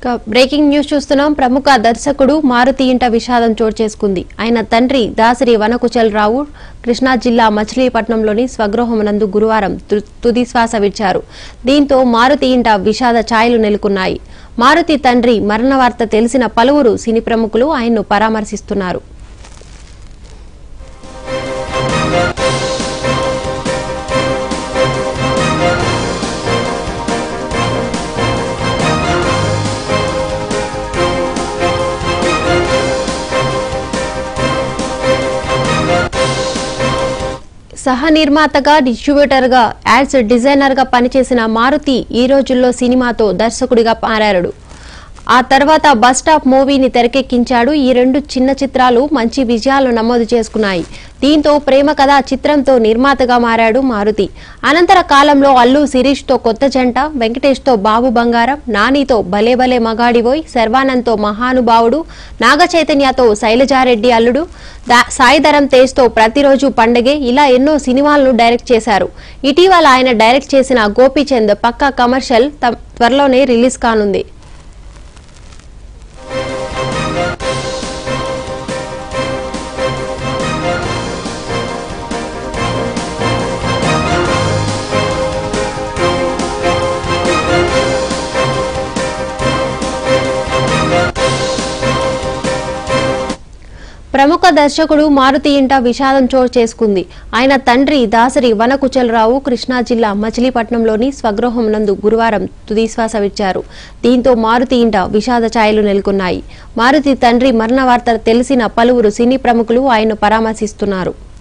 ఇక breaking news చూస్తున్నాం ప్రముఖ దర్శకుడు మారుతి ఇంట విషాదం చోటు చేసుకుంది ఆయన తండ్రి దాసరి వనకుచల్ రావు కృష్ణా జిల్లా మచిలీపట్నంలోని స్వగృహమునందు గురువారం తు- తుది శ్వాస విడిచారు దీంతో మారుతి ఇంట విషాద ఛాయలు నెలకొన్నాయి మారుతి తండ్రి మరణ వార్త తెలిసిన పలువురు సినీ ప్రముఖులు ఆయన్ను పరామర్శిస్తున్నారు సహ నిర్మాతగా డిస్ట్రిబ్యూటర్గా యాడ్స్ డిజైనర్గా పనిచేసిన మారుతి ఈ రోజుల్లో సినిమాతో దర్శకుడిగా మారాడు ఆ తర్వాత బస్ స్టాప్ మూవీని తెరకెక్కించాడు ఈ రెండు చిన్న చిత్రాలు మంచి విజయాలు నమోదు చేసుకున్నాయి దీంతో ప్రేమ కథ చిత్రంతో నిర్మాతగా మారాడు మారుతి అనంతర కాలంలో అల్లు శిరీష్తో కొత్త జంట వెంకటేష్తో బాబు బంగారం నానితో భలే భలే మగాడివోయ్ శర్వానంద్తో మహానుభావుడు నాగ చైతన్యతో శైలజారెడ్డి అల్లుడు దా- సాయిధరం తేజ్తో ప్రతిరోజు పండగే ఇలా ఎన్నో సినిమాలను డైరెక్ట్ చేశారు ఇటీవల ఆయన డైరెక్ట్ చేసిన గోపీచంద్ పక్కా కమర్షియల్ త- త్వరలోనే రిలీజ్ కానుంది ప్రముఖ దర్శకుడు మారుతి ఇంట విషాదం చోటు చేసుకుంది ఆయన తండ్రి దాసరి వనకుచలరావు కృష్ణా జిల్లా మచిలీపట్నంలోని స్వగృహం నందు గురువారం తుదిశ్వాస విడిచారు దీంతో మారుతి ఇంట విషాద ఛాయలు నెలకొన్నాయి మారుతి తండ్రి మరణ వార్త తెలిసిన పలువురు సినీ ప్రముఖులు ఆయన్ను పరామర్శిస్తున్నారు